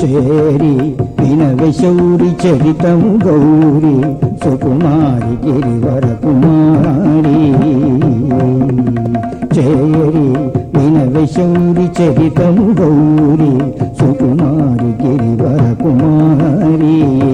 చేరి వినవే శౌరి చరితము గౌరి సుకుమారి గిరివర కుమారి చేరి వినవే శౌరి చరితము గౌరి సుకుమారి గిరివర కుమారి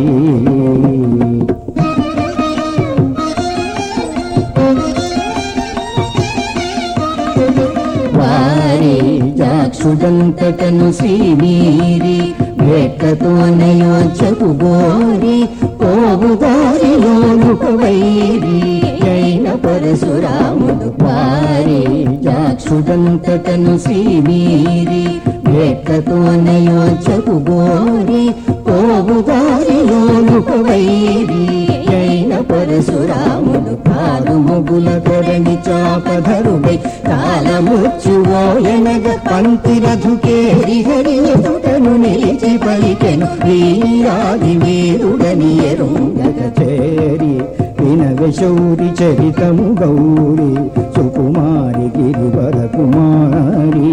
వారి జాక్షుడంతటను శ్రీవీరి వేట్లతోనయో చెప్పుగోరి పోవు దారిలోనుక వైరి అయిన పరశురాముడు వారి జాక్షుడంతటను శ్రీవీరి వేట్లతోనయో చెప్పుగోరి పోవు దారిలోనుక వైరి అయిన పరశురాముడు కాలు ముగుల కరణి చాపధరుడై కాలముచ్చువోయనగ పంక్తిరధుకేరి హరి ఎదుటను నిలిచి పలికెను వీరాది వీరుడని ఎరుంగగ చేరి వినగ శౌరి చరితము గౌరి సుకుమారి గిరివర కుమారి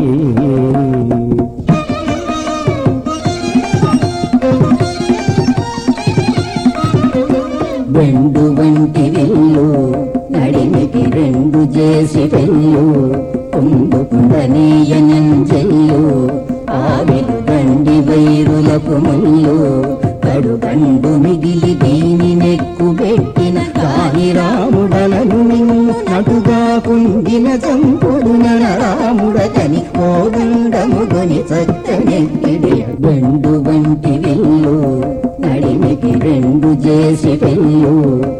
వెండు వంటి విల్లు నడిమికి రెండు చేసి వెళ్ళు కుందుకుండనీయనంజల్లు ఆవిరు దండి వైరులకు ముల్లు కడు కండు మిగిలి దీని నెక్కు పెట్టిన కాని రాముడలను నిన్ను నటుగా కుండిన చంపుడు రాముడతని ఓదండముగని చక్కనెక్కిడి వెండు వంటి విల్లు నడిమికి రెండు చేసి వెళ్ళు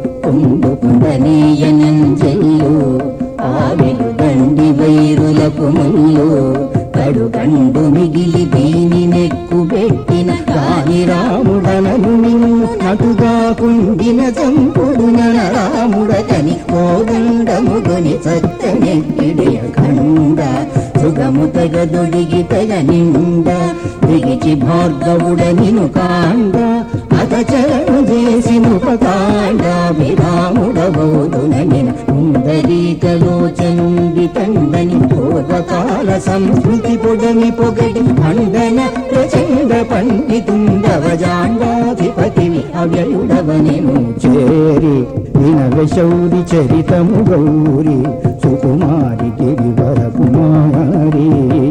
కుందుకుండనీయనంజల్లు ఆవిరు దండి వైరులకు ముల్లు కడు కండు మిగిలి దీని నెక్కు పెట్టిన కాని రాముడనను నిన్ను నటుగా కుండిన చంపుడు రాముడతని కోదండముగొని చక్కనెక్కిడి ఖండ సుగము తగదొడిగి తెగ నిండ దిగిచి భార్గవుడ నిను కాండ అతచరణు చేసి ముపకాండ విరాముడబోదుననిన పుండరీకలోచనుండి తండని పూర్వకాల సంస్కృతి పొడని పొగడి ఖండన ప్రచండ పండితుండవజాండాధిపతివి అవ్యయుడవనెను చేరి వినవ శౌరి చరితము గౌరి సుకుమారి గిరివర కుమారి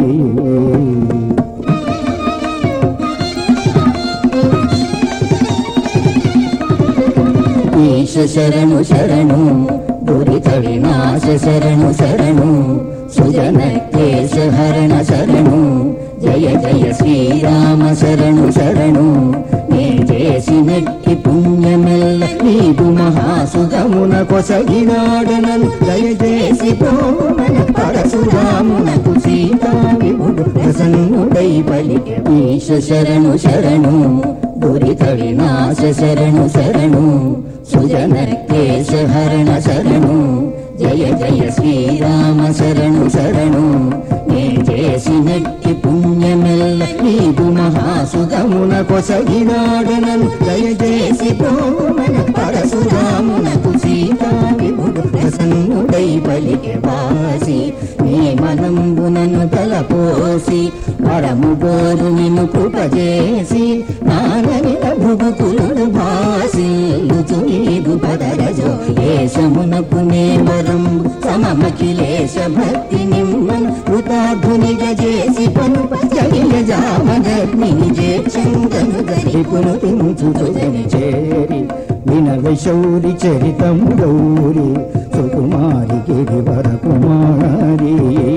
ఈశ శరణు శరణు దురిత వినాశ శరణు శరణు సుజన కేశ హరణ శరణు జయ జయ శ్రీరామ శరణు శరణు నే చేసినట్టి పుణ్యమెల్ల నీకు మహాసుగమున కొసగినాడనను దయచేసి పోమన పరశురామునకు సీతా విభుడు ప్రసన్నుడై పలికె ఈశ శరణు శరణు దురిత వినాశ శరణు శరణు సుజన కేశ హరణ శరణు జయ జయ శ్రీరామ శరణు శరణు నే చేసినట్టి పుణ్యమెల్ల నీకు మహాసుగమున కొసగినాడనను దయచేసి పోమన పరశురామునకు సీతా విభుడు ప్రసన్నుడై పలికె వాసి నీ మనంబునను తలపోసి పరము గోరు నిన్ను కృపజేసి నాననిల భృగుకులుడు భాసిల్లుచు నీదు పదరజో ఏషమునకు నే వరం సమమఖిలేశ భక్తి నిమ్మను కృతాధునిగ చేసి పను జగిల జామగర్మిని చేక్షంగను గరిపును తించుతుని చేరి వినవ శౌరి చరితం గౌరి సుకుమారి గిరివర కుమారి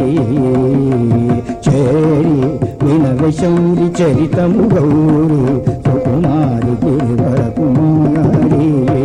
చేరి వినవ శౌరి చరితం గౌరి సుకుమారి గిరివర కుమారి